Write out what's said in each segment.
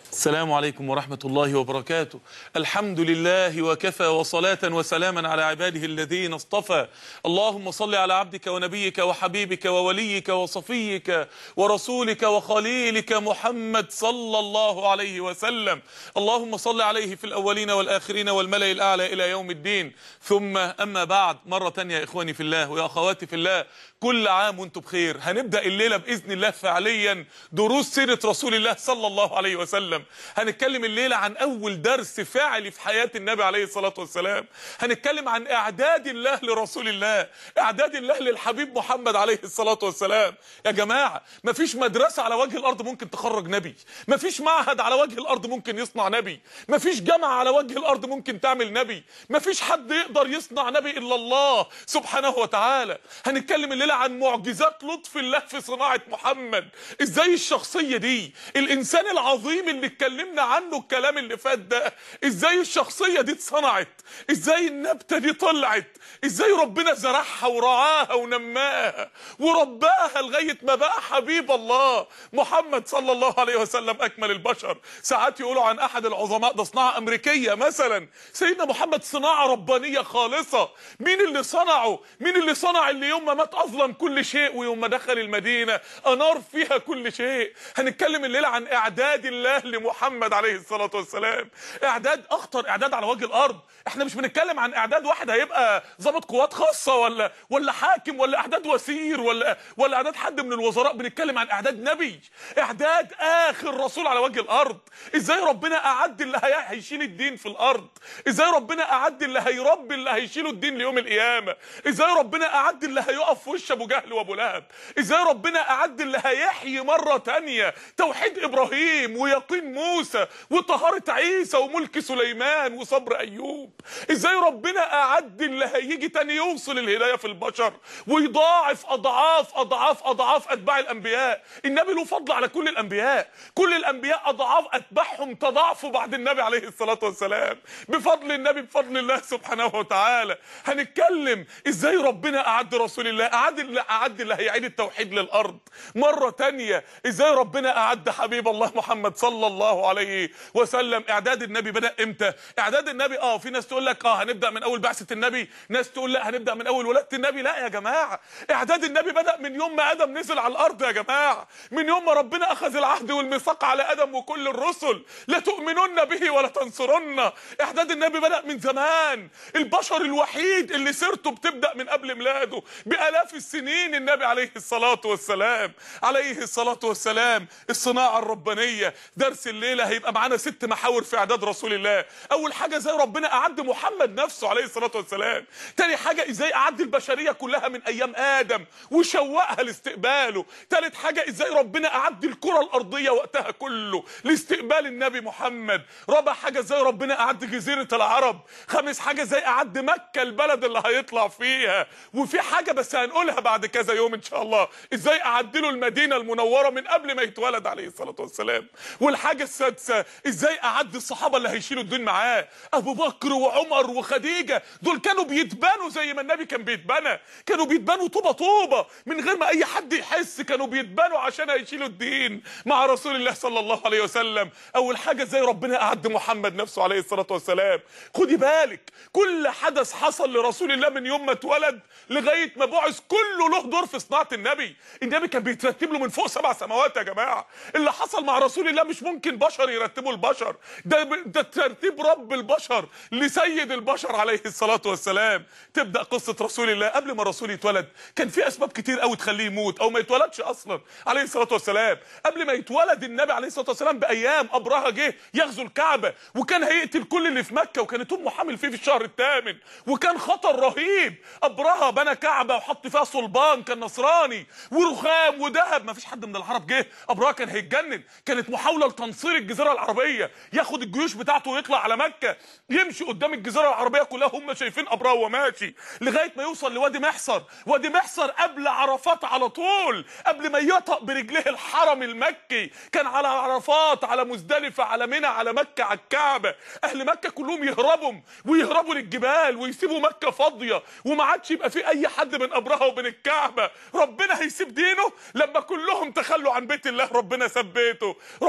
السلام عليكم ورحمة الله وبركاته الحمد لله وكفى وصلاة وسلاما على عباده الذين اصطفى اللهم صل على عبدك ونبيك وحبيبك ووليك وصفيك ورسولك وخليلك محمد صلى الله عليه وسلم اللهم صل عليه في الأولين والآخرين والملأ الأعلى إلى يوم الدين ثم أما بعد مرة تانية يا إخواني في الله ويا أخواتي في الله كل عام وانتم بخير هنبدأ الليلة بإذن الله فعليا دروس سيرة رسول الله صلى الله عليه وسلم هنتكلم الليلة عن أول درس فعلي في حياة النبي عليه الصلاة والسلام هنتكلم عن إعداد الله لرسول الله إعداد الله للحبيب محمد عليه الصلاة والسلام يا جماعة مفيش مدرسة على وجه الأرض ممكن تخرج نبي مفيش معهد على وجه الأرض ممكن يصنع نبي مفيش جامعة على وجه الأرض ممكن تعمل نبي مفيش حد يقدر يصنع نبي إلا الله سبحانه وتعالى هنتكلم الليلة عن معجزات لطف الله في صناعة محمد ازاي الشخصية دي الإنسان العظيم اللي اتكلمنا عنه الكلام اللي فات ده ازاي الشخصية دي اتصنعت ازاي النبتة دي طلعت ازاي ربنا زرعها ورعاها ونماها ورباها لغاية ما بقى حبيب الله محمد صلى الله عليه وسلم أكمل البشر ساعات يقولوا عن أحد العظماء ده صناعة أمريكية مثلا سيدنا محمد صناعة ربانية خالصة مين اللي صنعه مين اللي صنع اللي يوم ما مات أظلم كل شيء ويوم ما دخل المدينة أنار فيها كل شيء هنتكلم الليلة عن إعداد الله لمحمد عليه الصلاة والسلام إعداد أخطر إعداد على وجه الأرض احنا مش بنتكلم عن إعداد واحد هيبقى ضابط قوات خاصة ولا ولا حاكم ولا إعداد وزير ولا ولا إعداد حد من الوزراء بنتكلم عن إعداد نبي إعداد آخر رسول على وجه الأرض إزاي ربنا أعد اللي هي- هيشيل الدين في الأرض إزاي ربنا أعد اللي هيربي اللي هيشيلوا الدين ليوم القيامة إزاي ربنا أعد اللي هيقف في وش أبو جهل وأبو لهب إزاي ربنا أعد اللي هيحيي مرة تانية توحيد إبراهيم ويقين موسى وطهارة عيسى وملك سليمان وصبر أيوب إزاي ربنا أعد اللي هيجي تاني يوصل الهداية في البشر ويضاعف أضعاف أضعاف أضعاف أتباع الأنبياء النبي له فضل على كل الأنبياء كل الأنبياء أضعاف أتباعهم تضاعفوا بعد النبي عليه الصلاة والسلام بفضل النبي بفضل الله سبحانه وتعالى هنتكلم إزاي ربنا أعد رسول الله أعد اللي أعد اللي هيعيد التوحيد للأرض مرة تانية إزاي ربنا أعد حبيب الله محمد صلى الله عليه وسلم إعداد النبي بدأ إمتى إعداد النبي آه في ناس تقول لك آه هنبدأ من أول بعثة النبي ناس تقول لا هنبدأ من أول ولادة النبي لا يا جماعة إعداد النبي بدأ من يوم ما آدم نزل على الأرض يا جماعة من يوم ما ربنا أخذ العهد والميثاق على آدم وكل الرسل لتؤمنن به ولا تنصرن إعداد النبي بدأ من زمان البشر الوحيد اللي سيرته بتبدأ من قبل ميلاده بآلاف السنين النبي عليه الصلاة والسلام عليه الصلاة والسلام الصناعة الربانية درس الليلة هيبقى معانا ست محاور في إعداد رسول الله أول حاجة زي ربنا أعد محمد نفسه عليه الصلاة والسلام تاني حاجة إزاي أعد البشرية كلها من أيام آدم وشوقها لاستقباله تالت حاجة إزاي ربنا أعد الكرة الأرضية وقتها كله لاستقبال النبي محمد رابع حاجة إزاي ربنا أعد جزيرة العرب خامس حاجة إزاي أعد مكة البلد اللي هيطلع فيها وفي حاجة بس هنقولها بعد كذا يوم إن شاء الله إزاي أعد له المدينة المنورة من قبل ما يتولد عليه الصلاة والسلام والحاجة السادسة إزاي أعد الصحابة اللي هيشيلوا الدين معاه أبو بكر وعمر وخديجة دول كانوا بيتبنوا زي ما النبي كان بيتبنى كانوا بيتبنوا طوبة طوبة من غير ما أي حد يحس كانوا بيتبنوا عشان هيشيلوا الدين مع رسول الله صلى الله عليه وسلم أول حاجة زي ربنا أعد محمد نفسه عليه الصلاة والسلام خدي بالك كل حدث حصل لرسول الله من يوم ما اتولد لغاية ما بعث كله له دور في صناعة النبي النبي كان بيترتب له من فوق سبع سماوات يا جماعة اللي حصل مع رسول الله مش ممكن بشر يرتبوا البشر ده ده ترتيب رب البشر لسيد البشر عليه الصلاة والسلام تبدأ قصة رسول الله قبل ما الرسول يتولد كان في أسباب كتير قوي تخليه يموت أو ما يتولدش أصلا عليه الصلاة والسلام قبل ما يتولد النبي عليه الصلاة والسلام بأيام أبرهة جه يغزو الكعبة وكان هيقتل كل اللي في مكة وكانت أمه حامل فيه في الشهر الثامن وكان خطر رهيب أبرهة بنى كعبة وحط فيها صلبان كان نصراني ورخام وذهب ما فيش حد من العرب جه أبرهة كان هيتجنن كانت محاولة لتنصير الجزيرة العربية ياخد الجيوش بتاعته ويطلع على مكة يمشي قدام الجزيرة العربية كلها هم شايفين أبرهة وهو ماشي لغاية ما يوصل لوادي محصر وادي محصر قبل عرفات على طول قبل ما يطأ برجليه الحرم المكي كان على عرفات على مزدلفة على منى على مكة على الكعبة أهل مكة كلهم يهربوا ويهربوا للجبال ويسيبوا مكة فاضية وما عادش يبقى في أي حد من أبرهة وبين الكعبة ربنا هيسيب دينه لما كلهم تخلوا عن بيت الله ربنا ثبته ربنا نزل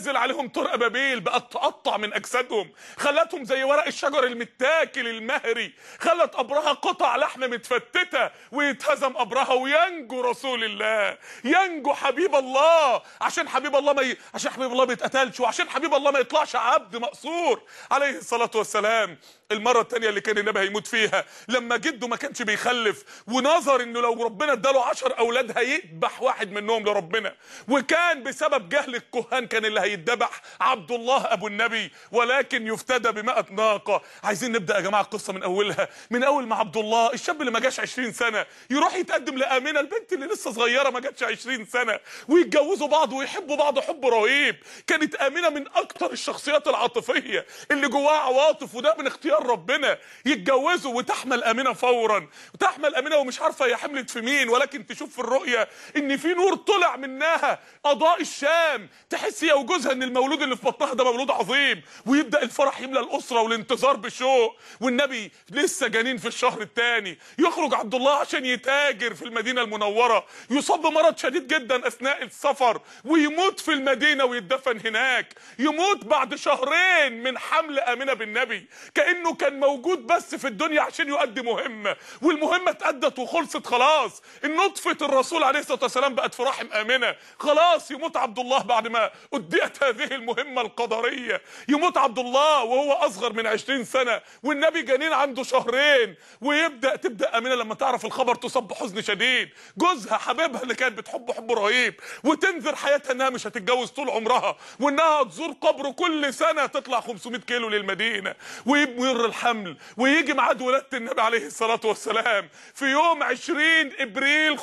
نزل عليهم طرق ابابيل بقت تقطع من اجسادهم خلتهم زي ورق الشجر المتاكل المهري خلت قبرها قطع لحم متفتته ويتهزم قبرها وينجو رسول الله ينجو حبيب الله عشان حبيب الله ما ي... عشان حبيب الله ما يتقتلش وعشان حبيب الله ما يطلعش عبد مقصور عليه الصلاه والسلام المره الثانيه اللي كان النبي هيموت فيها لما جده ما كانش بيخلف ونظر انه لو ربنا اداله عشر اولاد هيذبح واحد منهم لربنا وكان بسبب جهل الكهان كان اللي هيتذبح عبد الله ابو النبي ولكن يفتدى بمئة ناقه عايزين نبدا يا جماعه القصه من اولها من اول ما عبد الله الشاب اللي ما جاش 20 سنه يروح يتقدم لامينه البنت اللي لسه صغيره ما جاتش 20 سنه ويتجوزوا بعض ويحبوا بعض حب رهيب كانت امينه من اكتر الشخصيات العاطفيه اللي جواها عواطف وده من اختيار ربنا يتجوزوا وتحمل امينه فورا وتحمل امينه ومش عارفه هي حملت في مين ولكن تشوف في الرؤيه ان في نور طلع منها اضاء الشام تحس هي وجوزها ان المولود اللي في بطنها ده مولود عظيم ويبدا الفرح يملى الاسره والانتظار بشوق والنبي لسه جنين في الشهر الثاني يخرج عبد الله عشان يتاجر في المدينه المنوره يصاب بمرض شديد جدا اثناء السفر ويموت في المدينه ويدفن هناك يموت بعد شهرين من حمل امنه بالنبي كانه كان موجود بس في الدنيا عشان يؤدي مهمه والمهمه اتأدت وخلصت خلاص النطفه الرسول عليه الصلاه والسلام بقت في رحم امنه خلاص يموت عبد الله بعد ما اديت هذه المهمه القدريه يموت عبد الله وهو اصغر من 20 سنه والنبي جنين عنده شهرين ويبدا تبدا امنه لما تعرف الخبر تصاب بحزن شديد جوزها حبيبها اللي كانت بتحبه حب رهيب وتنذر حياتها انها مش هتتجوز طول عمرها وانها تزور قبره كل سنه تطلع 500 كيلو للمدينه ويمر الحمل ويجي ميعاد ولاده النبي عليه الصلاه والسلام في يوم 20 ابريل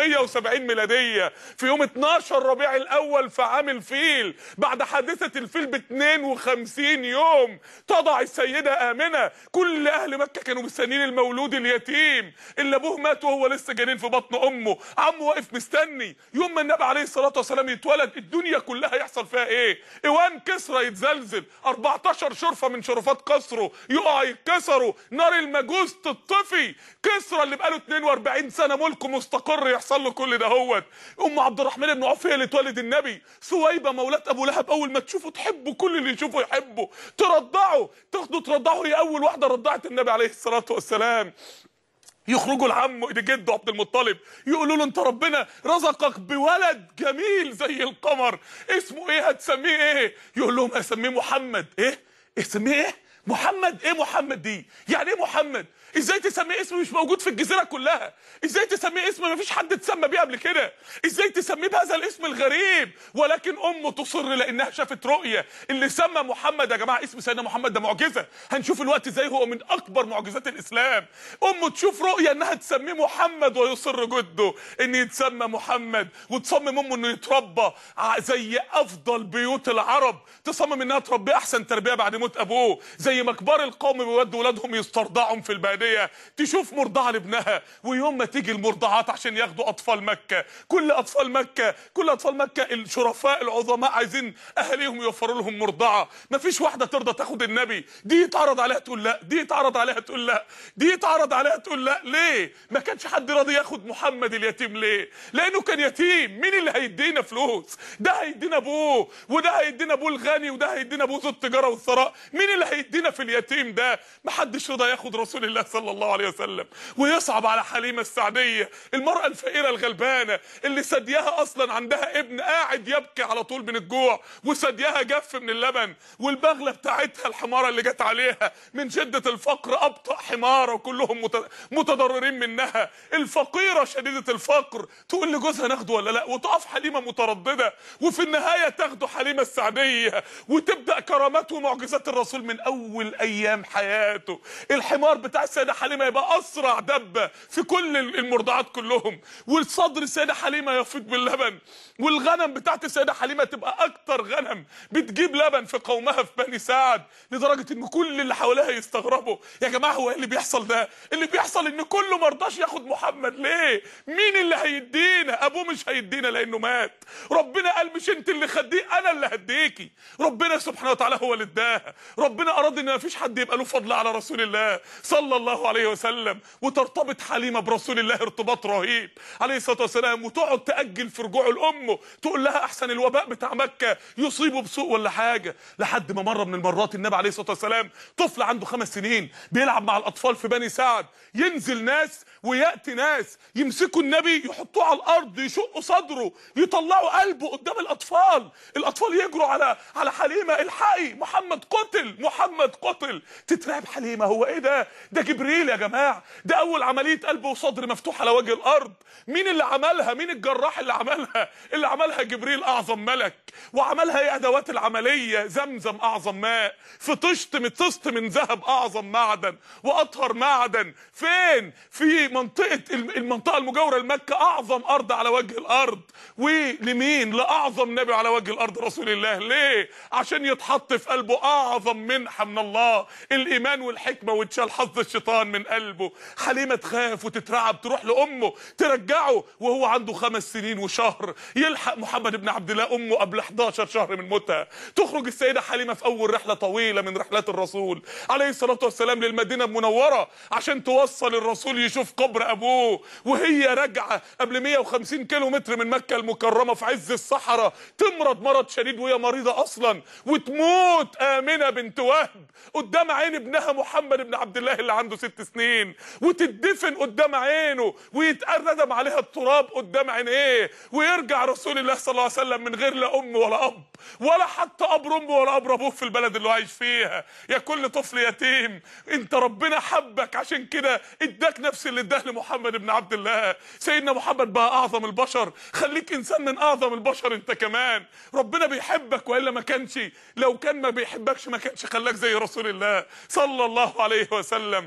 570 ميلاديه في يوم 12 ربيع الاول في عام الفيل بعد حادثه الفيل ب 52 يوم تضع السيده امنه كل اهل مكه كانوا مستنيين المولود اليتيم اللي ابوه مات وهو لسه جنين في بطن امه عمه واقف مستني يوم ما النبي عليه الصلاه والسلام يتولد الدنيا كلها يحصل فيها ايه ايوان كسرى يتزلزل 14 شرفه من شرفات قصره يقع يتكسروا نار المجوس تطفي كسرى اللي بقاله 42 سنه ملكه مستقر يحصل له كل ده هوت ام عبد الرحمن بن عوف هي اللي تولد النبي سويبه مولاه ابو لهب اول ما تشوفه تحبه كل اللي يشوفه يحبه ترضعه تاخده ترضعه هي اول واحده رضعت النبي عليه الصلاه والسلام يخرجوا لعمه لجده عبد المطلب يقولوا له انت ربنا رزقك بولد جميل زي القمر اسمه ايه هتسميه ايه يقول لهم اسميه محمد ايه اسميه ايه محمد ايه محمد دي يعني ايه محمد ازاي تسميه اسم مش موجود في الجزيره كلها ازاي تسميه اسم ما فيش حد اتسمى بيه قبل كده ازاي تسميه بهذا الاسم الغريب ولكن امه تصر لانها شافت رؤيه اللي سمى محمد يا جماعه اسم سيدنا محمد ده معجزه هنشوف الوقت ازاي هو من اكبر معجزات الاسلام امه تشوف رؤيه انها تسميه محمد ويصر جده ان يتسمى محمد وتصمم امه انه يتربى زي افضل بيوت العرب تصمم انها تربيه احسن تربيه بعد موت ابوه زي ما كبار القوم بيودوا ولادهم يسترضعهم في الباديه تشوف مرضعه لابنها ويوم ما تيجي المرضعات عشان ياخدوا اطفال مكه كل اطفال مكه كل اطفال مكه الشرفاء العظماء عايزين اهاليهم يوفروا لهم مرضعه مفيش واحده ترضى تاخد النبي دي يتعرض عليها تقول لا دي يتعرض عليها تقول لا دي يتعرض عليها تقول لا ليه ما كانش حد راضي ياخد محمد اليتيم ليه لانه كان يتيم مين اللي هيدينا فلوس ده هيدينا ابوه وده هيدينا ابوه الغني وده هيدينا ابوه ذو التجاره والثراء مين اللي هيدينا في اليتيم ده محدش رضى ياخد رسول الله صلى الله عليه وسلم ويصعب على حليمه السعديه المراه الفقيره الغلبانه اللي ثديها اصلا عندها ابن قاعد يبكي على طول من الجوع وثديها جف من اللبن والبغله بتاعتها الحماره اللي جت عليها من شده الفقر ابطا حماره وكلهم متضررين منها الفقيره شديده الفقر تقول لجوزها ناخده ولا لا وتقف حليمه متردده وفي النهايه تاخده حليمه السعديه وتبدا كرامات ومعجزات الرسول من اول ايام حياته الحمار بتاع السيده حليمه يبقى اسرع دبه في كل المرضعات كلهم والصدر السيده حليمه يفيض باللبن والغنم بتاعت السيده حليمه تبقى اكتر غنم بتجيب لبن في قومها في بني سعد لدرجه ان كل اللي حواليها يستغربوا يا جماعه هو ايه اللي بيحصل ده اللي بيحصل ان كله مرضاش ياخد محمد ليه مين اللي هيدينا ابوه مش هيدينا لانه مات ربنا قال مش انت اللي خديه انا اللي هديكي ربنا سبحانه وتعالى هو اللي اداها ربنا اراد ان مفيش حد يبقى له فضل على رسول الله صلى الله الله عليه وسلم وترتبط حليمه برسول الله ارتباط رهيب عليه الصلاه والسلام وتقعد تاجل في رجوعه لامه تقول لها احسن الوباء بتاع مكه يصيبه بسوء ولا حاجه لحد ما مره من المرات النبي عليه الصلاه والسلام طفل عنده خمس سنين بيلعب مع الاطفال في بني سعد ينزل ناس وياتي ناس يمسكوا النبي يحطوه على الارض يشقوا صدره يطلعوا قلبه قدام الاطفال الاطفال يجروا على على حليمه الحقي محمد قتل محمد قتل تترعب حليمه هو ايه ده ده جبريل يا جماعه ده اول عمليه قلب وصدر مفتوح على وجه الارض مين اللي عملها مين الجراح اللي عملها اللي عملها جبريل اعظم ملك وعملها ايه ادوات العمليه زمزم اعظم ماء في طشت متصت من ذهب اعظم معدن واطهر معدن فين في منطقه المنطقه المجاوره لمكه اعظم ارض على وجه الارض ولمين لاعظم نبي على وجه الارض رسول الله ليه عشان يتحط في قلبه اعظم منحه من الله الايمان والحكمه وتشال حظ الشيطان من قلبه حليمه تخاف وتترعب تروح لامه ترجعه وهو عنده خمس سنين وشهر يلحق محمد بن عبد الله امه قبل 11 شهر من موتها تخرج السيده حليمه في اول رحله طويله من رحلات الرسول عليه الصلاه والسلام للمدينه المنوره عشان توصل الرسول يشوف قبر ابوه وهي راجعه قبل 150 كيلو متر من مكه المكرمه في عز الصحراء تمرض مرض شديد وهي مريضه اصلا وتموت امنه بنت وهب قدام عين ابنها محمد بن عبد الله اللي عنده ست سنين وتدفن قدام عينه ويتردم عليها التراب قدام عينيه ويرجع رسول الله صلى الله عليه وسلم من غير لا ام ولا اب ولا حتى قبر امه ولا قبر ابوه في البلد اللي هو عايش فيها يا كل طفل يتيم انت ربنا حبك عشان كده اداك نفس اللي اداه لمحمد بن عبد الله سيدنا محمد بقى اعظم البشر خليك انسان من اعظم البشر انت كمان ربنا بيحبك والا ما كانش لو كان ما بيحبكش ما كانش خلاك زي رسول الله صلى الله عليه وسلم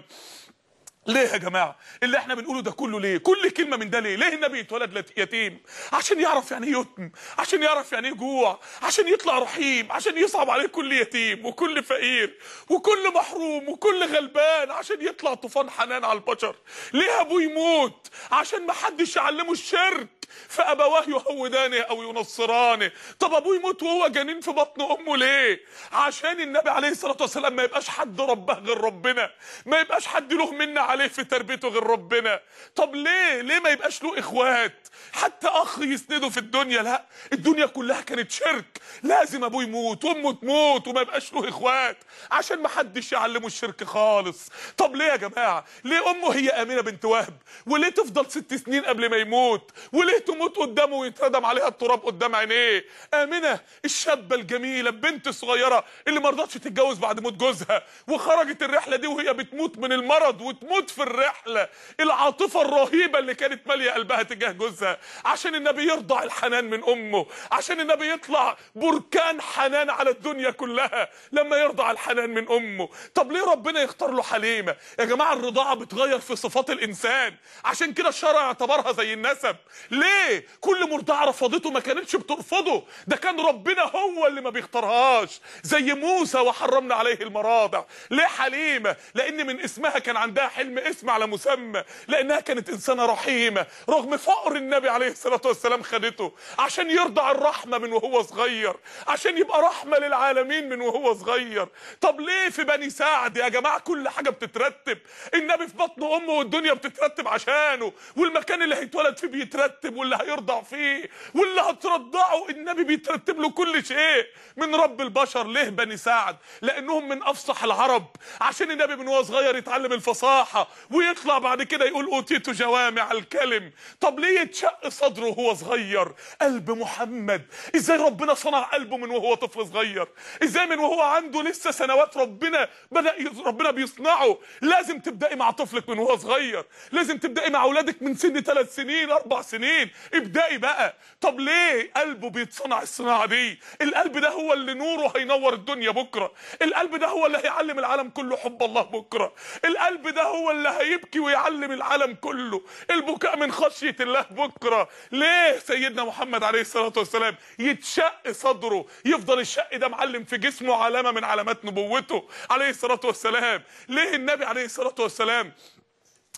ليه يا جماعه اللي احنا بنقوله ده كله ليه كل كلمه من ده ليه ليه النبي اتولد يتيم عشان يعرف يعني ايه يتم عشان يعرف يعني ايه جوع عشان يطلع رحيم عشان يصعب عليه كل يتيم وكل فقير وكل محروم وكل غلبان عشان يطلع طوفان حنان على البشر ليه ابوه يموت عشان ما حدش يعلمه الشرك فابواه يهودانه او ينصرانه طب ابوه يموت وهو جنين في بطن امه ليه عشان النبي عليه الصلاه والسلام ما يبقاش حد ربه غير ربنا ما يبقاش حد له منا عليه في تربيته غير ربنا طب ليه ليه ما يبقاش له اخوات حتى اخ يسنده في الدنيا لا الدنيا كلها كانت شرك لازم ابوه يموت وامه تموت وما يبقاش له اخوات عشان ما حدش يعلمه الشرك خالص طب ليه يا جماعه ليه امه هي امينه بنت وهب وليه تفضل ست سنين قبل ما يموت وليه تموت قدامه ويتردم عليها التراب قدام عينيه امنه الشابه الجميله البنت الصغيره اللي ما رضتش تتجوز بعد موت جوزها وخرجت الرحله دي وهي بتموت من المرض وتموت في الرحله العاطفه الرهيبه اللي كانت ماليه قلبها تجاه جوزها عشان النبي يرضع الحنان من امه عشان النبي يطلع بركان حنان على الدنيا كلها لما يرضع الحنان من امه طب ليه ربنا يختار له حليمه يا جماعه الرضاعه بتغير في صفات الانسان عشان كده الشرع اعتبرها زي النسب ليه كل مرضعه رفضته ما كانتش بترفضه ده كان ربنا هو اللي ما بيختارهاش زي موسى وحرمنا عليه المراضع ليه حليمه لان من اسمها كان عندها حلم اسم على مسمى لانها كانت انسانه رحيمه رغم فقر النبي عليه الصلاه والسلام خدته عشان يرضع الرحمه من وهو صغير عشان يبقى رحمه للعالمين من وهو صغير طب ليه في بني سعد يا جماعه كل حاجه بتترتب النبي في بطن امه والدنيا بتترتب عشانه والمكان اللي هيتولد فيه بيترتب واللي هيرضع فيه واللي هترضعه النبي بيترتب له كل شيء من رب البشر ليه بني سعد لانهم من افصح العرب عشان النبي من وهو صغير يتعلم الفصاحه ويطلع بعد كده يقول اوتيت جوامع الكلم طب ليه يتشق صدره وهو صغير قلب محمد ازاي ربنا صنع قلبه من وهو طفل صغير ازاي من وهو عنده لسه سنوات ربنا بدا ربنا بيصنعه لازم تبداي مع طفلك من وهو صغير لازم تبداي مع اولادك من سن ثلاث سنين اربع سنين ابداي بقى طب ليه قلبه بيتصنع الصناعه دي القلب ده هو اللي نوره هينور الدنيا بكره القلب ده هو اللي هيعلم العالم كله حب الله بكره القلب ده هو اللي هيبكي ويعلم العالم كله البكاء من خشيه الله بكره ليه سيدنا محمد عليه الصلاه والسلام يتشق صدره يفضل الشق ده معلم في جسمه علامه من علامات نبوته عليه الصلاه والسلام ليه النبي عليه الصلاه والسلام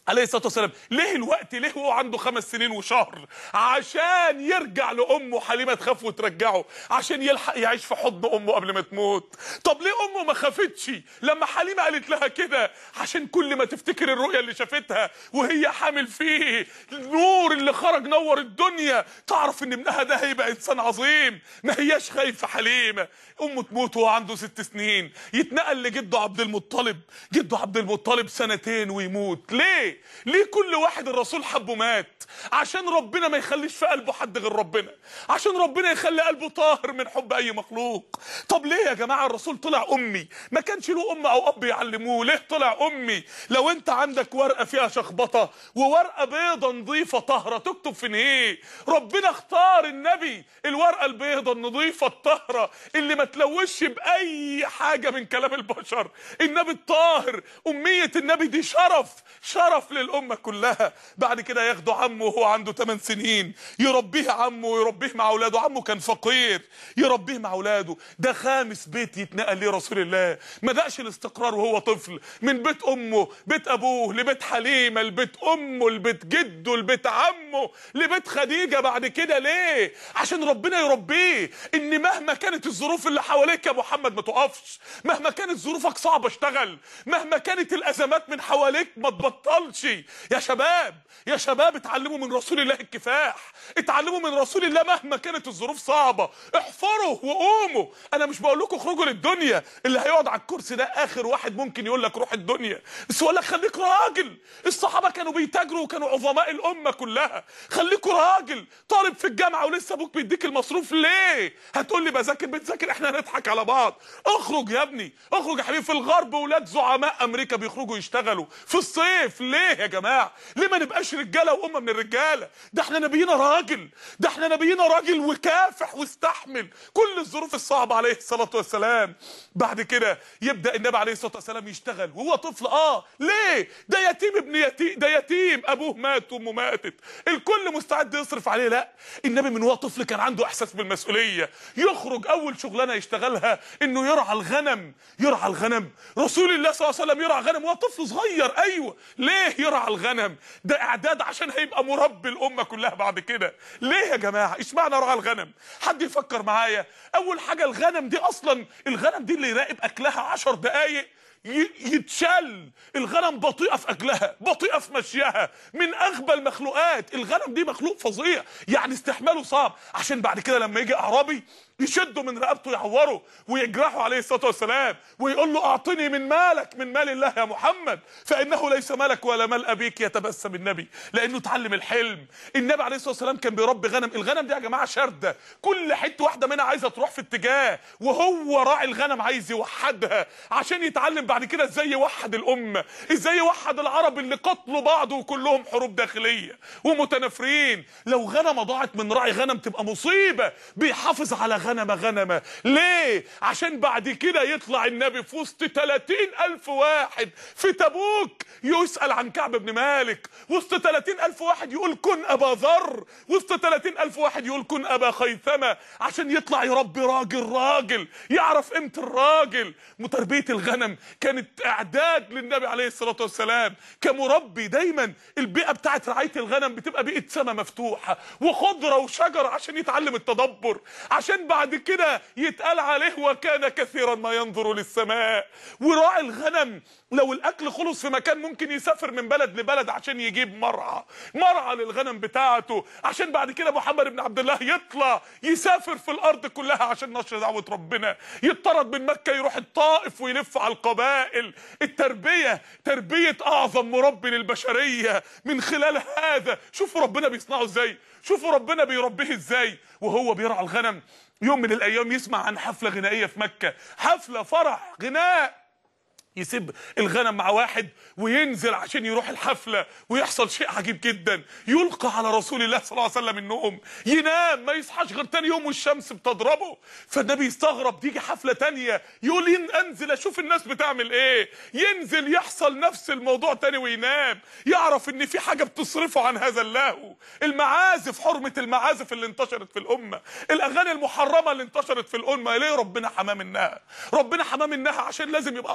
عليه الصلاه والسلام ليه الوقت ليه هو عنده خمس سنين وشهر عشان يرجع لامه حليمه تخاف وترجعه عشان يلحق يعيش في حضن امه قبل ما تموت طب ليه امه ما خافتش لما حليمه قالت لها كده عشان كل ما تفتكر الرؤيه اللي شافتها وهي حامل فيه النور اللي خرج نور الدنيا تعرف ان ابنها ده هيبقى انسان عظيم ما هياش خايفه حليمه امه تموت وهو عنده ست سنين يتنقل لجده عبد المطلب جده عبد المطلب سنتين ويموت ليه ليه كل واحد الرسول حبه مات عشان ربنا ما يخليش في قلبه حد غير ربنا عشان ربنا يخلي قلبه طاهر من حب اي مخلوق طب ليه يا جماعه الرسول طلع امي ما كانش له ام او اب يعلموه ليه طلع امي لو انت عندك ورقه فيها شخبطه وورقه بيضه نظيفه طاهره تكتب في ايه ربنا اختار النبي الورقه البيضه النظيفه الطاهره اللي ما تلوثش باي حاجه من كلام البشر النبي الطاهر اميه النبي دي شرف شرف للامه كلها بعد كده ياخده عمه وهو عنده 8 سنين يربيه عمه ويربيه مع اولاده عمه كان فقير يربيه مع اولاده ده خامس بيت يتنقل ليه رسول الله ما دقش الاستقرار وهو طفل من بيت امه بيت ابوه لبيت حليمه لبيت امه لبيت جده لبيت عمه لبيت خديجه بعد كده ليه عشان ربنا يربيه ان مهما كانت الظروف اللي حواليك يا محمد ما تقفش مهما كانت ظروفك صعبه اشتغل مهما كانت الازمات من حواليك ما تبطلش يا شباب يا شباب اتعلموا من رسول الله الكفاح اتعلموا من رسول الله مهما كانت الظروف صعبه احفروا وقوموا انا مش بقول لكم اخرجوا للدنيا اللي هيقعد على الكرسي ده اخر واحد ممكن يقول لك روح الدنيا بس يقول لك خليك راجل الصحابه كانوا بيتاجروا وكانوا عظماء الامه كلها خليكوا راجل طالب في الجامعه ولسه ابوك بيديك المصروف ليه هتقول لي بذاكر بتذاكر احنا هنضحك على بعض اخرج يا ابني اخرج يا حبيبي في الغرب ولاد زعماء امريكا بيخرجوا يشتغلوا في الصيف ليه يا جماعه ليه ما نبقاش رجاله وامه من الرجاله ده احنا نبينا راجل ده احنا نبينا راجل وكافح واستحمل كل الظروف الصعبه عليه الصلاه والسلام بعد كده يبدا النبي عليه الصلاه والسلام يشتغل وهو طفل اه ليه ده يتيم ابن يتيم ده يتيم ابوه مات وامه ماتت الكل مستعد يصرف عليه لا النبي من هو طفل كان عنده احساس بالمسؤوليه يخرج اول شغلانه يشتغلها انه يرعى الغنم يرعى الغنم رسول الله صلى الله عليه وسلم يرعى غنم وهو طفل صغير ايوه ليه يرعى الغنم ده اعداد عشان هيبقى مربي الامه كلها بعد كده ليه يا جماعه اشمعنى رعى الغنم حد يفكر معايا اول حاجه الغنم دي اصلا الغنم دي اللي يراقب اكلها عشر دقايق ي- يتشل الغنم بطيئه في اكلها بطيئه في مشيها من اغبى المخلوقات الغنم دي مخلوق فظيع يعني استحماله صعب عشان بعد كده لما يجي اعرابي يشده من رقبته يعوره ويجرحه عليه الصلاه والسلام ويقول له اعطني من مالك من مال الله يا محمد فانه ليس مالك ولا مال ابيك يتبسم النبي لانه اتعلم الحلم النبي عليه الصلاه والسلام كان بيربي غنم الغنم دي يا جماعه شرده كل حته واحده منها عايزه تروح في اتجاه وهو راعي الغنم عايز يوحدها عشان يتعلم بعد كده ازاي يوحد الامه ازاي يوحد العرب اللي قتلوا بعض وكلهم حروب داخليه ومتنافرين لو غنمه ضاعت من راعي غنم تبقى مصيبه بيحافظ على غنمه غنمه ليه عشان بعد كده يطلع النبي في وسط 30 الف واحد في تبوك يسال عن كعب بن مالك وسط 30 الف واحد يقول كن ابا ذر وسط 30 الف واحد يقول كن ابا خيثمه عشان يطلع يربي راجل راجل يعرف قيمه الراجل وتربيه الغنم كانت اعداد للنبي عليه الصلاه والسلام كمربي دايما البيئه بتاعت رعايه الغنم بتبقى بيئه سما مفتوحه وخضره وشجر عشان يتعلم التدبر عشان بعد كده يتقال عليه وكان كثيرا ما ينظر للسماء وراعي الغنم لو الاكل خلص في مكان ممكن يسافر من بلد لبلد عشان يجيب مرعى مرعى للغنم بتاعته عشان بعد كده محمد بن عبد الله يطلع يسافر في الارض كلها عشان نشر دعوه ربنا يطرد من مكه يروح الطائف ويلف على القبائل التربيه تربيه اعظم مربي للبشريه من خلال هذا شوفوا ربنا بيصنعه ازاي شوفوا ربنا بيربيه ازاي وهو بيرعى الغنم يوم من الايام يسمع عن حفله غنائيه في مكه حفله فرح غناء يسيب الغنم مع واحد وينزل عشان يروح الحفلة ويحصل شيء عجيب جدا يلقى على رسول الله صلى الله عليه وسلم النوم ينام ما يصحاش غير تاني يوم والشمس بتضربه فالنبي يستغرب تيجي حفلة تانية يقول ين انزل اشوف الناس بتعمل ايه ينزل يحصل نفس الموضوع تاني وينام يعرف ان في حاجة بتصرفه عن هذا اللهو المعازف حرمة المعازف اللي انتشرت في الامة الاغاني المحرمة اللي انتشرت في الامة ليه ربنا حماه منها ربنا حماه منها عشان لازم يبقى اطهر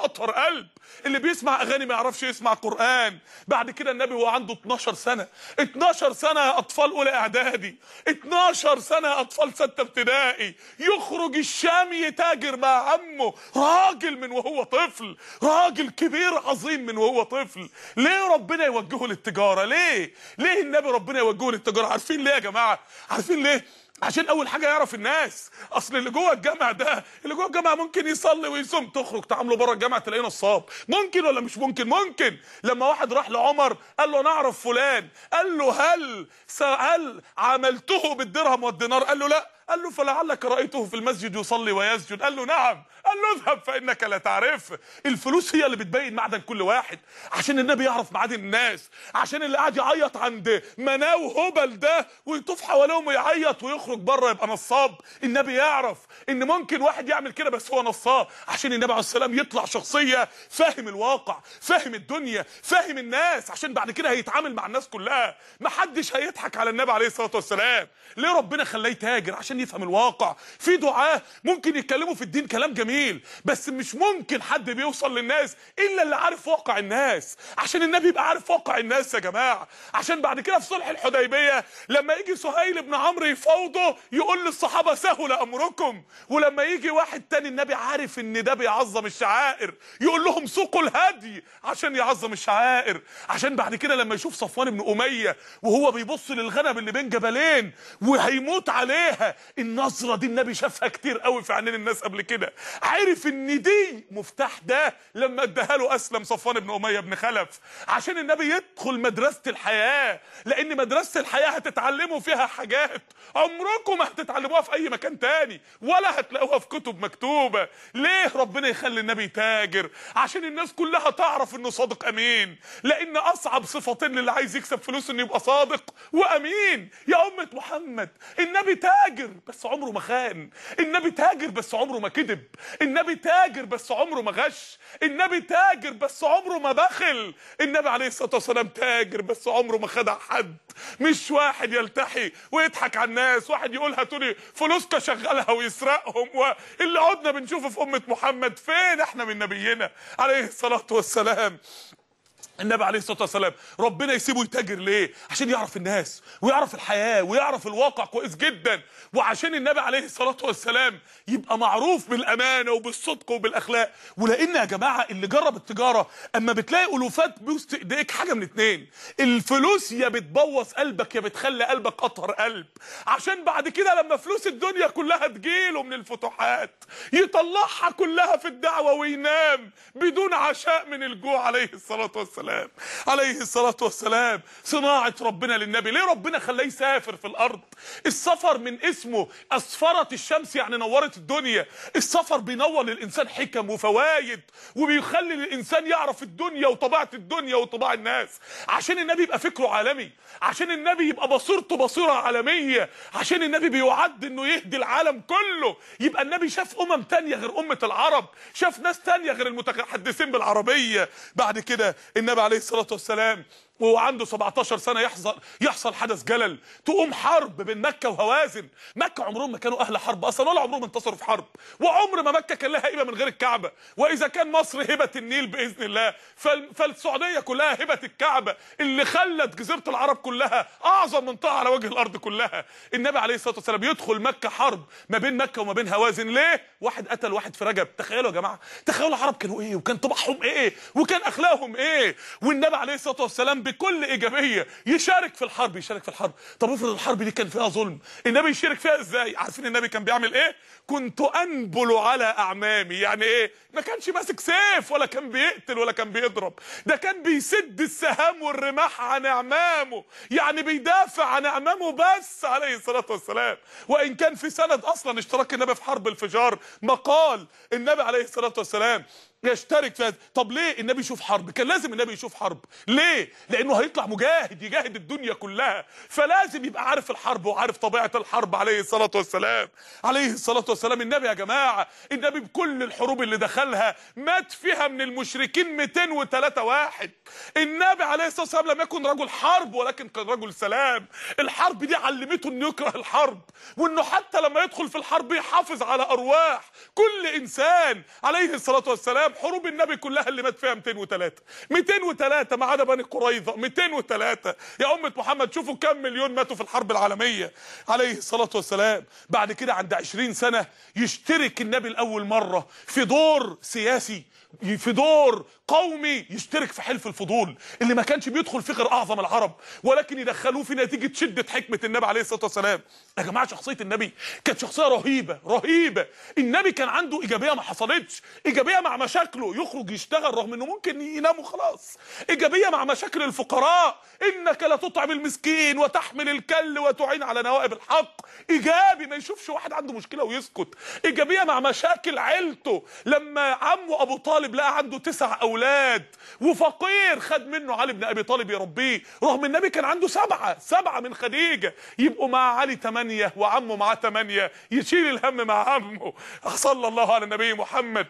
القلب اللي بيسمع اغاني ما يعرفش يسمع قران بعد كده النبي هو عنده 12 سنه 12 سنه يا اطفال اولى اعدادي 12 سنه يا اطفال سته ابتدائي يخرج الشام يتاجر مع عمه راجل من وهو طفل راجل كبير عظيم من وهو طفل ليه ربنا يوجهه للتجاره ليه ليه النبي ربنا يوجهه للتجاره عارفين ليه يا جماعه عارفين ليه عشان اول حاجه يعرف الناس اصل اللي جوه الجامع ده اللي جوه الجامع ممكن يصلي ويصوم تخرج تعامله بره الجامع تلاقيه نصاب ممكن ولا مش ممكن ممكن لما واحد راح لعمر قال له نعرف فلان قال له هل هل عملته بالدرهم والدينار قال له لا قال له فلعلك رايته في المسجد يصلي ويسجد قال له نعم قال له اذهب فانك لا تعرف الفلوس هي اللي بتبين معدن كل واحد عشان النبي يعرف معادن الناس عشان اللي قاعد يعيط عند مناو هبل ده ويطوف حواليهم ويعيط ويخرج بره يبقى نصاب النبي يعرف ان ممكن واحد يعمل كده بس هو نصاب عشان النبي عليه السلام يطلع شخصيه فاهم الواقع فاهم الدنيا فاهم الناس عشان بعد كده هيتعامل مع الناس كلها محدش هيضحك على النبي عليه الصلاه والسلام ليه ربنا خلاه يتاجر عشان يفهم الواقع في دعاه ممكن يتكلموا في الدين كلام جميل بس مش ممكن حد بيوصل للناس الا اللي عارف واقع الناس عشان النبي يبقى عارف واقع الناس يا جماعه عشان بعد كده في صلح الحديبيه لما يجي سهيل بن عمرو يفاوضه يقول للصحابه سهل امركم ولما يجي واحد تاني النبي عارف ان ده بيعظم الشعائر يقول لهم سوقوا الهدي عشان يعظم الشعائر عشان بعد كده لما يشوف صفوان بن اميه وهو بيبص للغنم اللي بين جبلين وهيموت عليها النظره دي النبي شافها كتير قوي في عينين الناس قبل كده عارف ان دي مفتاح ده لما اداها له اسلم صفوان بن اميه بن خلف عشان النبي يدخل مدرسه الحياه لان مدرسه الحياه هتتعلموا فيها حاجات عمركم ما هتتعلموها في اي مكان تاني ولا هتلاقوها في كتب مكتوبه ليه ربنا يخلي النبي تاجر عشان الناس كلها تعرف انه صادق امين لان اصعب صفتين للي عايز يكسب فلوس انه يبقى صادق وامين يا امه محمد النبي تاجر بس عمره ما خان النبي تاجر بس عمره ما كذب النبي تاجر بس عمره ما غش النبي تاجر بس عمره ما بخل النبي عليه الصلاه والسلام تاجر بس عمره ما خدع حد مش واحد يلتحي ويضحك على الناس واحد يقول هاتولي فلوسك شغلها ويسرقهم واللي عدنا بنشوفه في امه محمد فين احنا من نبينا عليه الصلاه والسلام النبي عليه الصلاه والسلام ربنا يسيبه يتاجر ليه عشان يعرف الناس ويعرف الحياه ويعرف الواقع كويس جدا وعشان النبي عليه الصلاه والسلام يبقى معروف بالامانه وبالصدق وبالاخلاق ولان يا جماعه اللي جرب التجاره اما بتلاقي الوفات بوسط ايديك حاجه من اتنين الفلوس يا بتبوظ قلبك يا بتخلي قلبك اطهر قلب عشان بعد كده لما فلوس الدنيا كلها تجيله من الفتوحات يطلعها كلها في الدعوه وينام بدون عشاء من الجوع عليه الصلاه والسلام والسلام عليه الصلاة والسلام صناعة ربنا للنبي ليه ربنا خلاه يسافر في الأرض السفر من اسمه أسفرت الشمس يعني نورت الدنيا السفر بينور للإنسان حكم وفوايد وبيخلي الإنسان يعرف الدنيا وطبيعة الدنيا وطباع الناس عشان النبي يبقى فكره عالمي عشان النبي يبقى بصيرته بصيرة عالمية عشان النبي بيعد انه يهدي العالم كله يبقى النبي شاف امم تانية غير امة العرب شاف ناس تانية غير المتحدثين بالعربية بعد كده النبي عليه الصلاة والسلام وهو عنده 17 سنه يحصل يحصل حدث جلل تقوم حرب بين مكه وهوازن مكه عمرهم ما كانوا اهل حرب اصلا ولا عمرهم انتصروا في حرب وعمر ما مكه كان لها هيبه من غير الكعبه واذا كان مصر هبه النيل باذن الله فال- فالسعوديه كلها هبه الكعبه اللي خلت جزيره العرب كلها اعظم منطقه على وجه الارض كلها النبي عليه الصلاه والسلام يدخل مكه حرب ما بين مكه وما بين هوازن ليه واحد قتل واحد في رجب تخيلوا يا جماعه تخيلوا العرب كانوا ايه وكان طباعهم ايه وكان اخلاقهم ايه والنبي عليه الصلاه والسلام بكل ايجابيه يشارك في الحرب يشارك في الحرب طب افرض الحرب دي كان فيها ظلم النبي يشارك فيها ازاي عارفين النبي كان بيعمل ايه كنت انبل على اعمامي يعني ايه ما كانش ماسك سيف ولا كان بيقتل ولا كان بيضرب ده كان بيسد السهام والرماح عن اعمامه يعني بيدافع عن اعمامه بس عليه الصلاه والسلام وان كان في سند اصلا اشتراك النبي في حرب الفجار مقال النبي عليه الصلاه والسلام يشترك في هذا طب ليه النبي يشوف حرب كان لازم النبي يشوف حرب ليه لان لانه هيطلع مجاهد يجاهد الدنيا كلها فلازم يبقى عارف الحرب وعارف طبيعه الحرب عليه الصلاه والسلام عليه الصلاه والسلام النبي يا جماعه النبي بكل الحروب اللي دخلها مات فيها من المشركين 203 واحد النبي عليه الصلاه والسلام لم يكن رجل حرب ولكن كان رجل سلام الحرب دي علمته انه يكره الحرب وانه حتى لما يدخل في الحرب يحافظ على ارواح كل انسان عليه الصلاه والسلام حروب النبي كلها اللي مات فيها 203 203 ما عدا بني قريظه 203 يا امه محمد شوفوا كم مليون ماتوا في الحرب العالميه عليه الصلاه والسلام بعد كده عند 20 سنه يشترك النبي لاول مره في دور سياسي في دور قومي يشترك في حلف الفضول اللي ما كانش بيدخل فيه غير اعظم العرب ولكن يدخلوه في نتيجه شده حكمه النبي عليه الصلاه والسلام يا جماعه شخصيه النبي كانت شخصيه رهيبه رهيبه النبي كان عنده ايجابيه ما حصلتش ايجابيه مع مشاكله يخرج يشتغل رغم انه ممكن ينام وخلاص ايجابيه مع مشاكل الفقراء انك لا تطعم المسكين وتحمل الكل وتعين على نوائب الحق ايجابي ما يشوفش واحد عنده مشكله ويسكت ايجابيه مع مشاكل عيلته لما عمه ابو طالب لقى عنده تسع اولاد وفقير خد منه علي بن ابي طالب يربيه رغم النبي كان عنده سبعه سبعه من خديجه يبقوا مع علي ثمانيه وعمه معاه ثمانيه يشيل الهم مع عمه صلى الله على النبي محمد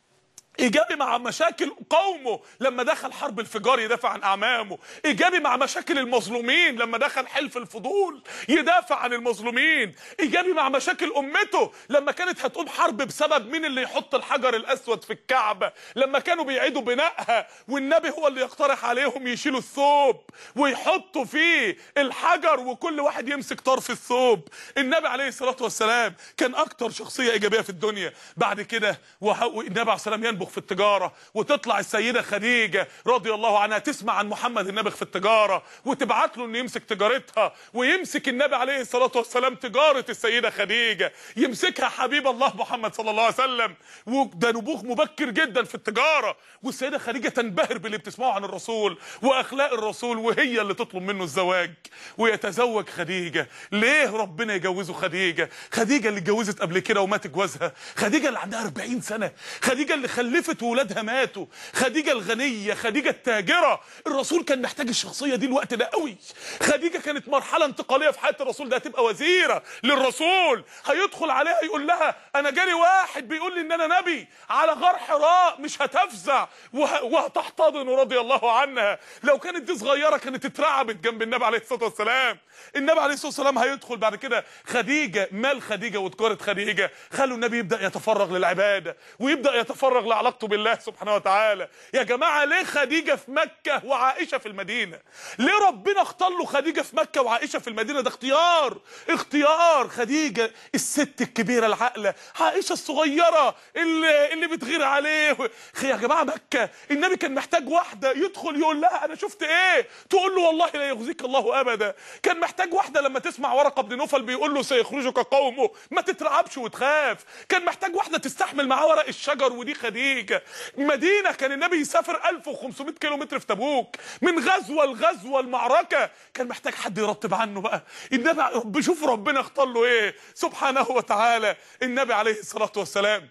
ايجابي مع مشاكل قومه لما دخل حرب الفجار يدافع عن اعمامه ايجابي مع مشاكل المظلومين لما دخل حلف الفضول يدافع عن المظلومين ايجابي مع مشاكل امته لما كانت هتقوم حرب بسبب مين اللي يحط الحجر الاسود في الكعبه لما كانوا بيعيدوا بنائها والنبي هو اللي يقترح عليهم يشيلوا الثوب ويحطوا فيه الحجر وكل واحد يمسك طرف الثوب النبي عليه الصلاه والسلام كان اكتر شخصيه ايجابيه في الدنيا بعد كده وه- النبي عليه السلام ينبغ في التجاره وتطلع السيده خديجه رضي الله عنها تسمع عن محمد النبغ في التجاره وتبعت له انه يمسك تجارتها ويمسك النبي عليه الصلاه والسلام تجاره السيده خديجه يمسكها حبيب الله محمد صلى الله عليه وسلم وده نبوغ مبكر جدا في التجاره والسيده خديجه تنبهر باللي بتسمعه عن الرسول واخلاق الرسول وهي اللي تطلب منه الزواج ويتزوج خديجه ليه ربنا يجوزه خديجه خديجه اللي اتجوزت قبل كده ومات جوازها خديجه اللي عندها 40 سنه خديجه اللي خلفت وولادها ماتوا خديجه الغنيه خديجه التاجره الرسول كان محتاج الشخصيه دي الوقت ده قوي خديجه كانت مرحله انتقاليه في حياه الرسول ده هتبقى وزيره للرسول هيدخل عليها يقول لها انا جالي واحد بيقول لي ان انا نبي على غار حراء مش هتفزع وه... وهتحتضن رضي الله عنها لو كانت دي صغيره كانت اترعبت جنب النبي عليه الصلاه والسلام النبي عليه الصلاه والسلام هيدخل بعد كده خديجه مال خديجه وتجاره خديجه خلوا النبي يبدا يتفرغ للعباده ويبدا يتفرغ لعلاقته بالله سبحانه وتعالى يا جماعه ليه خديجه في مكه وعائشه في المدينه ليه ربنا اختار له خديجه في مكه وعائشه في المدينه ده اختيار اختيار خديجه الست الكبيره العاقله عائشه الصغيره اللي اللي بتغير عليه يا جماعه مكه النبي كان محتاج واحده يدخل يقول لها انا شفت ايه تقول له والله لا يخزيك الله ابدا كان محتاج واحده لما تسمع ورقه بن نوفل بيقول له سيخرجك قومه ما تترعبش وتخاف كان محتاج واحده تستحمل معاه ورق الشجر ودي خديجه مدينه كان النبي يسافر 1500 كيلو متر في تبوك من غزوه لغزوه المعركه كان محتاج حد يرتب عنه بقى النبي رب شوف ربنا اختار له ايه سبحانه وتعالى النبي عليه الصلاه والسلام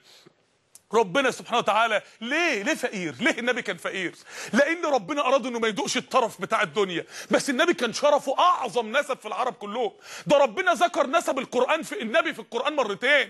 ربنا سبحانه وتعالى ليه ليه فقير ليه النبي كان فقير لان ربنا اراد انه ما يدوقش الطرف بتاع الدنيا بس النبي كان شرفه اعظم نسب في العرب كلهم ده ربنا ذكر نسب القران في النبي في القران مرتين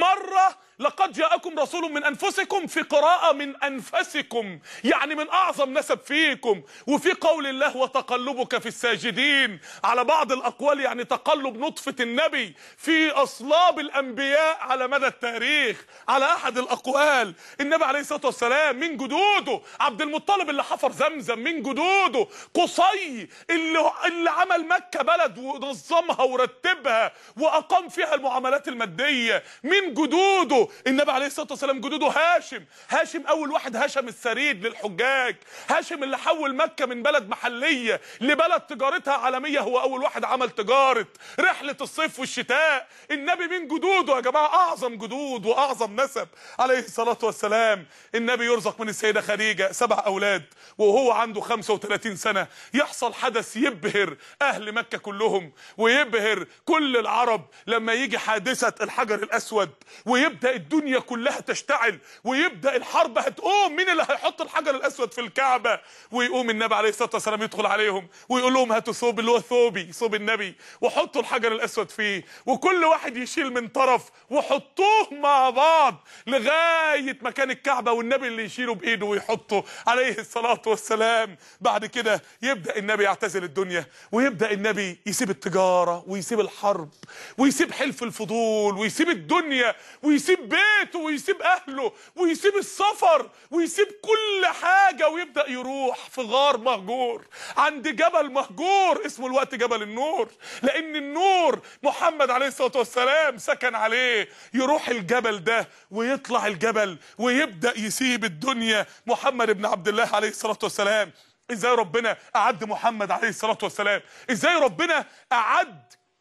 مره لقد جاءكم رسول من انفسكم في قراءه من انفسكم يعني من اعظم نسب فيكم وفي قول الله وتقلبك في الساجدين على بعض الاقوال يعني تقلب نطفه النبي في اصلاب الانبياء على مدى التاريخ على احد الاقوال النبي عليه الصلاه والسلام من جدوده عبد المطلب اللي حفر زمزم من جدوده قصي اللي اللي عمل مكه بلد ونظمها ورتبها واقام فيها المعاملات الماديه من جدوده النبي عليه الصلاه والسلام جدوده هاشم هاشم اول واحد هشم السريد للحجاج هاشم اللي حول مكه من بلد محليه لبلد تجارتها عالميه هو اول واحد عمل تجاره رحله الصيف والشتاء النبي من جدوده يا جماعه اعظم جدود واعظم نسب عليه الصلاة والسلام النبي يرزق من السيدة خديجة سبع أولاد وهو عنده 35 سنة يحصل حدث يبهر أهل مكة كلهم ويبهر كل العرب لما يجي حادثة الحجر الأسود ويبدأ الدنيا كلها تشتعل ويبدأ الحرب هتقوم مين اللي هيحط الحجر الأسود في الكعبة ويقوم النبي عليه الصلاة والسلام يدخل عليهم ويقول لهم هاتوا ثوب اللي هو ثوبي ثوب النبي وحطوا الحجر الأسود فيه وكل واحد يشيل من طرف وحطوه مع بعض لغاية مكان الكعبة والنبي اللي يشيله بإيده ويحطه عليه الصلاة والسلام بعد كده يبدأ النبي يعتزل الدنيا ويبدأ النبي يسيب التجارة ويسيب الحرب ويسيب حلف الفضول ويسيب الدنيا ويسيب بيته ويسيب أهله ويسيب السفر ويسيب كل حاجة ويبدأ يروح في غار مهجور عند جبل مهجور اسمه الوقت جبل النور لأن النور محمد عليه الصلاة والسلام سكن عليه يروح الجبل ده ويطلع الجبل ويبدأ يسيب الدنيا محمد بن عبد الله عليه الصلاة والسلام ازاي ربنا اعد محمد عليه الصلاة والسلام ازاي ربنا اعد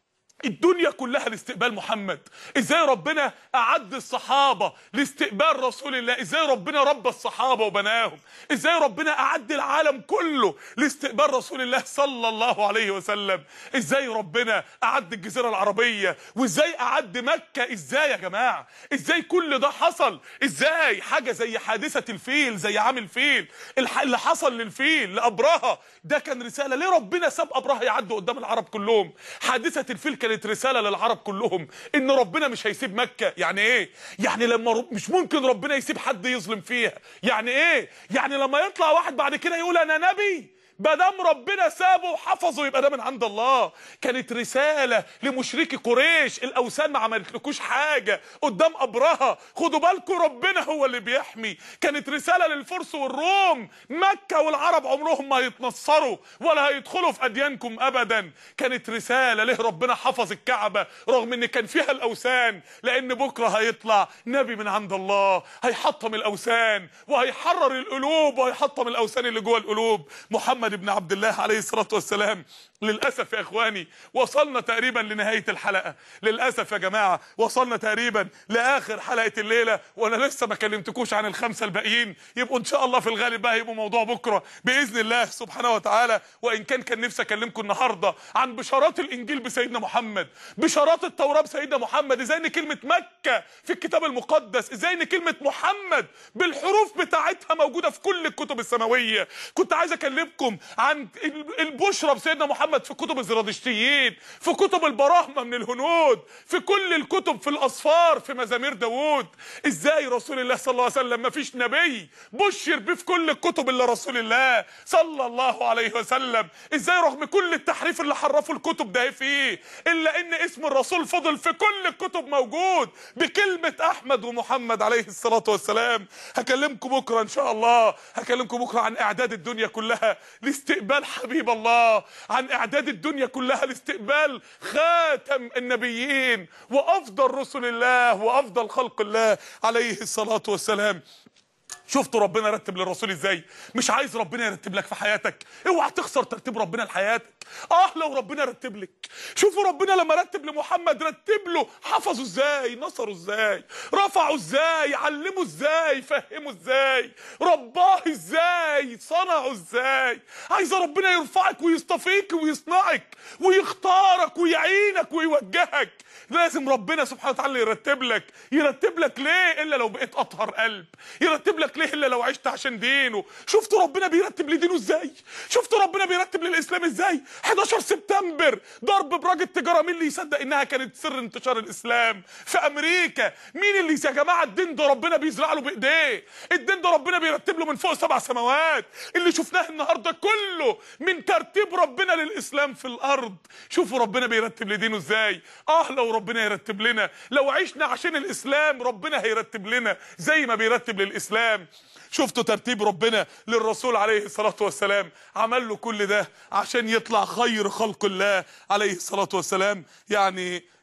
الدنيا كلها لاستقبال محمد ازاي ربنا اعد الصحابة لاستقبال رسول الله ازاي ربنا ربى الصحابة وبناهم ازاي ربنا اعد العالم كله لاستقبال رسول الله صلى الله عليه وسلم ازاي ربنا اعد الجزيرة العربية وازاي اعد مكة ازاي يا جماعة ازاي كل ده حصل ازاي حاجة زي حادثة الفيل زي عام الفيل الح- اللي حصل للفيل لأبرهة ده كان رسالة ليه ربنا ساب أبرهة يعدوا قدام العرب كلهم حادثة الفيل كانت رسالة للعرب كلهم ان ربنا مش هيسيب مكة يعني ايه يعني لما رب مش ممكن ربنا يسيب حد يظلم فيها يعني ايه يعني لما يطلع واحد بعد كده يقول انا نبي دام ربنا سابه وحفظه يبقى ده من عند الله كانت رسالة لمشركي قريش الأوثان ما عملتلكوش حاجة قدام أبرهة خدوا بالكم ربنا هو اللي بيحمي كانت رسالة للفرس والروم مكة والعرب عمرهم ما هيتنصروا ولا هيدخلوا في أديانكم أبدا كانت رسالة ليه ربنا حفظ الكعبة رغم ان كان فيها الأوثان لأن بكرة هيطلع نبي من عند الله هيحطم الأوثان وهيحرر القلوب وهيحطم الأوثان اللي جوه القلوب محمد بن عبد الله عليه الصلاة والسلام للأسف يا إخواني وصلنا تقريبا لنهاية الحلقة للأسف يا جماعة وصلنا تقريبا لآخر حلقة الليلة وأنا لسه ما كلمتكوش عن الخمسة الباقيين يبقوا إن شاء الله في الغالب بقى يبقوا موضوع بكرة بإذن الله سبحانه وتعالى وإن كان كان نفسي أكلمكم النهاردة عن بشارات الإنجيل بسيدنا محمد بشارات التوراة بسيدنا محمد إزاي إن كلمة مكة في الكتاب المقدس إزاي إن كلمة محمد بالحروف بتاعتها موجودة في كل الكتب السماوية كنت عايز أكلمكم عن البشرى بسيدنا محمد في كتب الزرادشتيين في كتب البراهمة من الهنود في كل الكتب في الأصفار في مزامير داوود ازاي رسول الله صلى الله عليه وسلم ما فيش نبي بشر بيه في كل الكتب الا رسول الله صلى الله عليه وسلم ازاي رغم كل التحريف اللي حرفوا الكتب ده فيه الا ان اسم الرسول فضل في كل الكتب موجود بكلمة احمد ومحمد عليه الصلاة والسلام هكلمكم بكرة ان شاء الله هكلمكم بكرة عن اعداد الدنيا كلها لاستقبال حبيب الله عن اعداد الدنيا كلها لاستقبال خاتم النبيين وافضل رسل الله وافضل خلق الله عليه الصلاة والسلام شفتوا ربنا رتب للرسول ازاي مش عايز ربنا يرتب لك في حياتك اوعى تخسر ترتيب ربنا لحياتك اه لو ربنا رتب لك شوفوا ربنا لما رتب لمحمد رتب له حفظه ازاي نصره ازاي رفعه ازاي علمه ازاي فهمه ازاي رباه ازاي صنعه ازاي عايز ربنا يرفعك ويصطفيك ويصنعك ويختارك ويعينك ويوجهك لازم ربنا سبحانه وتعالى يرتب لك يرتب لك ليه الا لو بقيت اطهر قلب يرتب لك ليه الا لو عشت عشان دينه شفتوا ربنا بيرتب لدينه ازاي شفتوا ربنا بيرتب للاسلام ازاي 11 سبتمبر ضرب براج التجاره مين اللي يصدق انها كانت سر انتشار الاسلام في امريكا مين اللي يا جماعه الدين ده ربنا بيزرع له بايديه الدين ده ربنا بيرتب له من فوق سبع سماوات اللي شفناه النهارده كله من ترتيب ربنا للاسلام في الارض شوفوا ربنا بيرتب لدينه ازاي اه لو ربنا يرتب لنا لو عشنا عشان الاسلام ربنا هيرتب لنا زي ما بيرتب للاسلام شفتوا ترتيب ربنا للرسول عليه الصلاة والسلام عمل له كل ده عشان يطلع خير خلق الله عليه الصلاة والسلام يعني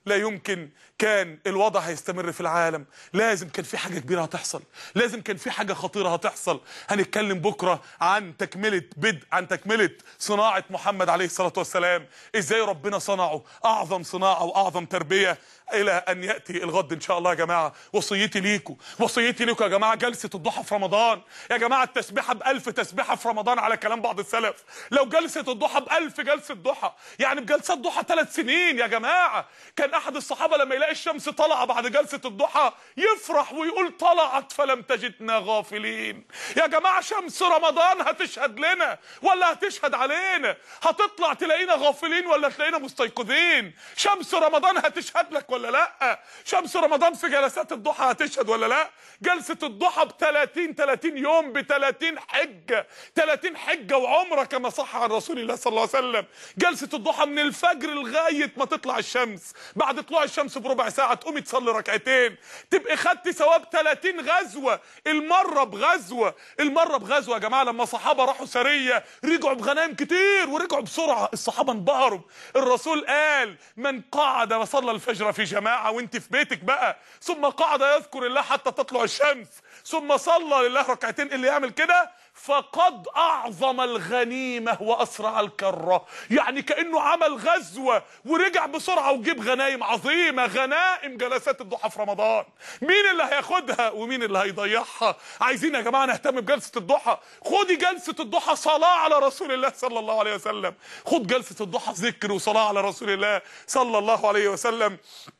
لا يمكن كان الوضع هيستمر في العالم لازم كان في حاجة كبيرة هتحصل لازم كان في حاجة خطيرة هتحصل هنتكلم بكرة عن تكملة بدء عن تكملة صناعة محمد عليه الصلاة والسلام ازاي ربنا صنعه اعظم صناعة واعظم تربية الى ان ياتي الغد ان شاء الله يا جماعه وصيتي ليكم وصيتي ليكم يا جماعه جلسه الضحى في رمضان يا جماعه التسبيحه بألف تسبيحه في رمضان على كلام بعض السلف لو جلسه الضحى بألف جلسه ضحى يعني بجلسات ضحى ثلاث سنين يا جماعه كان احد الصحابه لما يلاقي الشمس طالعه بعد جلسه الضحى يفرح ويقول طلعت فلم تجدنا غافلين يا جماعه شمس رمضان هتشهد لنا ولا هتشهد علينا هتطلع تلاقينا غافلين ولا تلاقينا مستيقظين شمس رمضان هتشهد لك ولا لا شمس رمضان في جلسات الضحى هتشهد ولا لا جلسة الضحى ب 30 30 يوم ب 30 حجة 30 حجة وعمرة كما صح عن رسول الله صلى الله عليه وسلم جلسة الضحى من الفجر لغاية ما تطلع الشمس بعد طلوع الشمس بربع ساعة تقومي تصلي ركعتين تبقي خدتي ثواب 30 غزوة المرة بغزوة المرة بغزوة يا جماعة لما صحابة راحوا سرية رجعوا بغنائم كتير ورجعوا بسرعة الصحابة انبهروا الرسول قال من قعد وصلى الفجر في جماعة وانت في بيتك بقى ثم قعد يذكر الله حتى تطلع الشمس ثم صلى لله ركعتين اللي يعمل كده فقد اعظم الغنيمة واسرع الكرة يعني كأنه عمل غزوة ورجع بسرعة وجيب غنايم عظيمة غنائم جلسات الضحى في رمضان مين اللي هياخدها ومين اللي هيضيعها عايزين يا جماعة نهتم بجلسة الضحى خدي جلسة الضحى صلاة على رسول الله صلى الله عليه وسلم خد جلسة الضحى ذكر وصلاة على رسول الله صلى الله عليه وسلم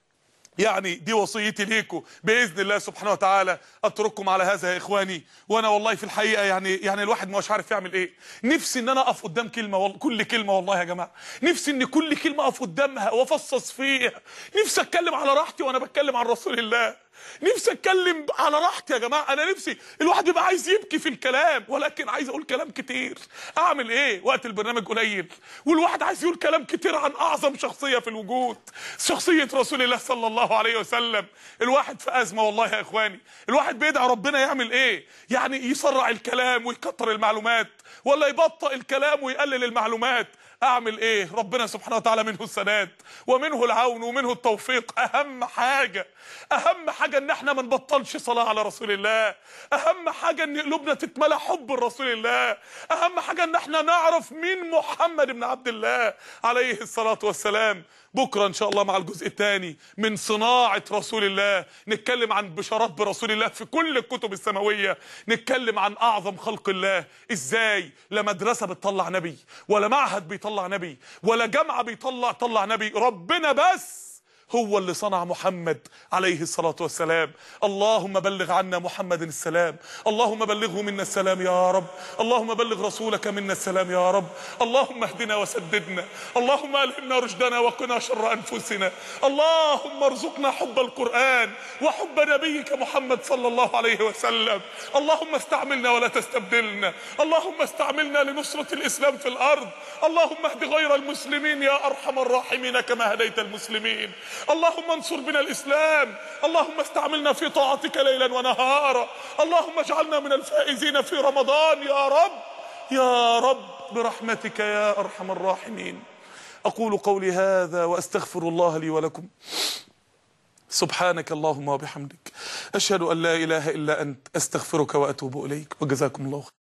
يعني دي وصيتي ليكم باذن الله سبحانه وتعالى اترككم على هذا يا اخواني وانا والله في الحقيقه يعني يعني الواحد مش عارف يعمل ايه نفسي ان انا اقف قدام كلمه وال... كل كلمه والله يا جماعه نفسي ان كل كلمه اقف قدامها وافصص فيها نفسي اتكلم على راحتي وانا بتكلم عن رسول الله نفسي اتكلم على راحتي يا جماعه انا نفسي الواحد يبقى عايز يبكي في الكلام ولكن عايز اقول كلام كتير اعمل ايه وقت البرنامج قليل والواحد عايز يقول كلام كتير عن اعظم شخصيه في الوجود شخصيه رسول الله صلى الله عليه وسلم الواحد في ازمه والله يا اخواني الواحد بيدعي ربنا يعمل ايه يعني يسرع الكلام ويكتر المعلومات ولا يبطئ الكلام ويقلل المعلومات اعمل ايه ربنا سبحانه وتعالى منه السداد ومنه العون ومنه التوفيق اهم حاجة اهم حاجة ان احنا ما نبطلش صلاة على رسول الله اهم حاجة ان قلوبنا تتملى حب رسول الله اهم حاجة ان احنا نعرف مين محمد بن عبد الله عليه الصلاة والسلام بكرة ان شاء الله مع الجزء الثاني من صناعة رسول الله نتكلم عن بشارات برسول الله في كل الكتب السماوية نتكلم عن اعظم خلق الله ازاي لا مدرسة بتطلع نبي ولا معهد بيطلع نبي ولا جامعة بيطلع طلع نبي ربنا بس هو اللي صنع محمد عليه الصلاة والسلام اللهم بلغ عنا محمد السلام اللهم بلغه منا السلام يا رب اللهم بلغ رسولك منا السلام يا رب اللهم اهدنا وسددنا اللهم ألهمنا رشدنا وقنا شر أنفسنا اللهم ارزقنا حب القرآن وحب نبيك محمد صلى الله عليه وسلم اللهم استعملنا ولا تستبدلنا اللهم استعملنا لنصرة الإسلام في الأرض اللهم اهد غير المسلمين يا أرحم الراحمين كما هديت المسلمين اللهم انصر بنا الإسلام اللهم استعملنا في طاعتك ليلا ونهارا اللهم اجعلنا من الفائزين في رمضان يا رب يا رب برحمتك يا أرحم الراحمين أقول قولي هذا وأستغفر الله لي ولكم سبحانك اللهم وبحمدك أشهد أن لا إله إلا أنت أستغفرك وأتوب إليك وجزاكم الله خير